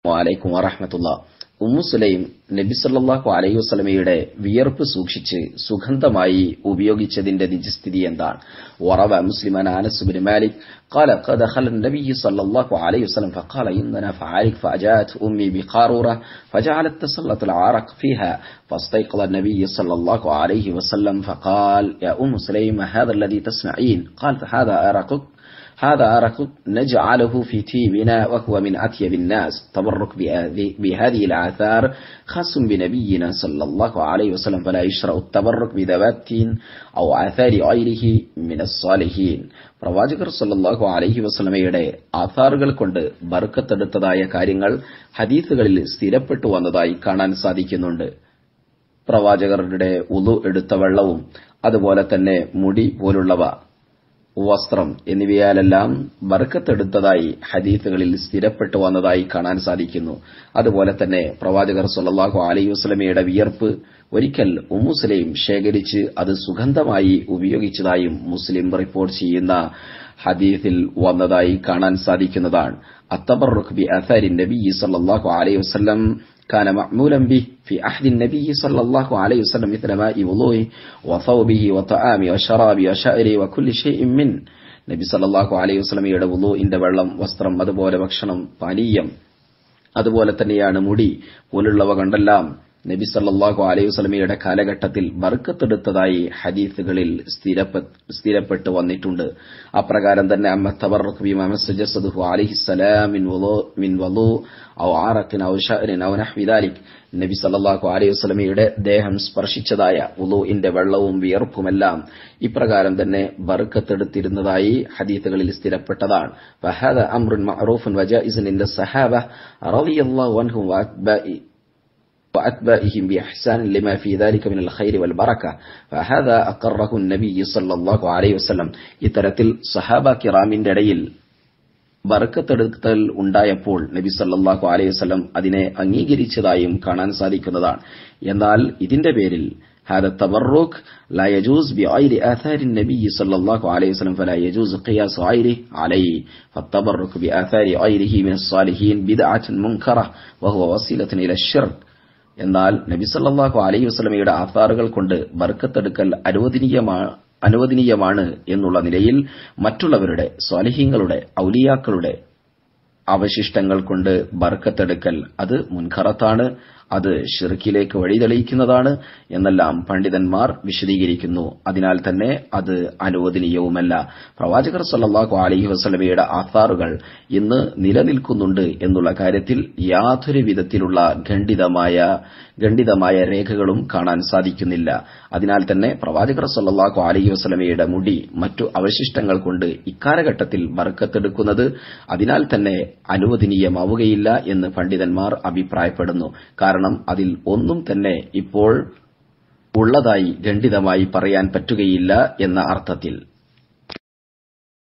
വലൈക്കും വറഹമത്തുള്ള Ummu Sulaim നബി സല്ലല്ലാഹു അലൈഹി വസല്ലമയുടെ വിയർപ്പ് സൂക്ഷിച്ച് സുഗന്ധമായി ഉപയോഗിച്ചതിന്റെ നിജസ്ഥിതി എന്താണ് വറവ മുസ്ലിമൻ അനസ് ബിൻ മാലിക് قال قد دخل النبي صلى الله عليه وسلم فقال إننا فعالك فأجاءت أمي بقارورة فجعلت تسلط العرق فيها فاستيقظ النبي صلى الله عليه وسلم فقال يا أم سليم هذا الذي تصنعين قالت هذا أرقك هذا أرق نجعله في تيبنا وهو من أطيب الناس تبرك بهذه الآثار خاص بنبينا صلى الله عليه وسلم فلا يشرع التبرك بذوات أو آثار غيره من الصالحين പ്രവാചകർ സല്ലല്ലാഹു അലൈഹി വസല്ലമയുടെ ആധാറുകൾ കൊണ്ട് ബർക്കത്തെടുത്തതായ കാര്യങ്ങൾ ഹദീസുകളിൽ സ്ഥിരപ്പെട്ടു വന്നതായി കാണാൻ സാധിക്കുന്നുണ്ട് പ്രവാചകരുടെ ഉതു എടുത്ത വെള്ളവും അതുപോലെ തന്നെ മുടി പോലുള്ളവ വസ്ത്രം എന്നിവയാലെല്ലാം ബർക്കത്തെടുത്തതായി ഹദീസുകളിൽ സ്ഥിരപ്പെട്ടു വന്നതായി കാണാൻ സാധിക്കുന്നു അതുപോലെ തന്നെ പ്രവാചകർ സല്ലല്ലാഹു അലൈഹി വസല്ലമയുടെ വിയർപ്പ് ഒരിക്കൽ ഉമ്മുസ്ലൈം ശേഖരിച്ച് അത് സുഗന്ധമായി ഉപയോഗിച്ചതായും മുസ്ലിം റിപ്പോർട്ട് ചെയ്യുന്ന ഹദീസിൽ വന്നതായി കാണാൻ സാധിക്കുന്നതാണ് അത്തബറുഖ് ബി അസാരി നബി സല്ലല്ലാഹു അലൈഹി വസല്ലം كان معمولا به في عهد النبي صلى الله عليه وسلم مثل ماء وضوءه وثوبه وطعامه وشرابه وشعره وكل شيء من നബി സല്ലല്ലാഹു അലൈഹി വസല്ലമയുടെ വുളൂഇന്റെ വെള്ളം വസ്ത്രം അതുപോലെ ഭക്ഷണം പാനീയം അതുപോലെ തന്നെയാണ് മുടി പോലുള്ളവ കണ്ടെല്ലാം നബി സല്ലല്ലാഹു അലൈഹി വസല്ലമയുടെ കാലഘട്ടത്തിൽ ബർക്കത്തെടുത്തതായി ഹദീസുകളിൽ സ്ഥിരപ്പെട്ടു വന്നിട്ടുണ്ട് അപ്രകാരം തന്നെ അമ്മ തബറക് ബിമാ മസ്ജസദുഹു അലൈഹി സലാം മിൻ വുളൂ മിൻ വളൂ ഔ ആറഖിൻ ഔ ഷഅരിൻ ഔ നഹ്വി ദാലിക് നബി സല്ലല്ലാഹു അലൈഹി വസല്ലമയുടെ ദേഹം സ്പർശിച്ചതായ വുളൂഇന്റെ വെള്ളവും വിയർപ്പുമെല്ലാം ഇപ്രകാരം തന്നെ ബർക്കത്തെടുത്തിരുന്നതായി ഹദീസുകളിൽ സ്ഥിരപ്പെട്ടതാണ് ഫഹദ അംറുൻ മഅറൂഫുൻ വജായിസുൻ ഇൻദ സഹാബ റളിയല്ലാഹു അൻഹും വഅത്ബാഇ وأتباعهم بإحسان لما في ذلك من الخير والبركة فهذا أقره النبي صلى الله عليه وسلم ഇത്തരത്തിൽ സഹാബ കിറാമിന്റെ ഇടയിൽ ബർക്കത്തെടുക്കൽ ഉണ്ടായപ്പോൾ നബി സല്ലല്ലാഹു അലൈഹി വസല്ലം അതിനെ അംഗീകരിച്ചതായും കാണാൻ സാധിക്കുന്നതാണ് എന്നാൽ ഇതിന്റെ പേരിൽ هذا التبرك لا يجوز بغير آثار النبي صلى الله عليه وسلم فلا يجوز قياس غيره عليه فالتبرك بآثار غيره من الصالحين بدعة منكرة وهو وسيلة إلى الشرك എന്നാൽ നബി സല്ലല്ലാഹു അലൈഹി വസല്ലമയുടെ ആധാറുകൾ കൊണ്ട് ബർക്കത്തെടുക്കൽ അനുവദനീയമാണ് അനുവദനീയമാണ് എന്നുള്ള നിലയിൽ മറ്റുള്ളവരുടെ സ്വാലിഹീങ്ങളുടെ ഔലിയാക്കളുടെ അവശിഷ്ടങ്ങൾ കൊണ്ട് ബർക്കത്തെടുക്കൽ അത് മുൻഖറത്താണ് അത് ഷിർക്കിലേക്ക് വഴിതെളിയിക്കുന്നതാണ് എന്നെല്ലാം പണ്ഡിതന്മാർ വിശദീകരിക്കുന്നു അതിനാൽ തന്നെ അത് അനുവദനീയവുമല്ല പ്രവാചകർ സല്ലല്ലാഹു അലൈഹി വസല്ലമയുടെ ആധാറുകൾ ഇന്ന് നിലനിൽക്കുന്നുണ്ട് എന്നുള്ള കാര്യത്തിൽ യാതൊരു വിധത്തിലുള്ള ഖണ്ഡിതമായ ഖണ്ഡിതമായ രേഖകളും കാണാൻ സാധിക്കുന്നില്ല അതിനാൽ തന്നെ പ്രവാചകർ സല്ലല്ലാഹു അലൈഹി വസല്ലമയുടെ മുടി മറ്റു അവശിഷ്ടങ്ങൾ കൊണ്ട് ഇക്കാലഘട്ടത്തിൽ ബർക്കത്തെടുക്കുന്നത് അതിനാൽ തന്നെ അനുവദനീയമാവുകയില്ല എന്ന് പണ്ഡിതന്മാർ അഭിപ്രായപ്പെടുന്നു കാരണം അതിൽ ഒന്നും തന്നെ ഇപ്പോൾ ഉള്ളതായി ഖണ്ഡിതമായി പറയാൻ പറ്റുകയില്ല എന്ന അർത്ഥത്തിൽ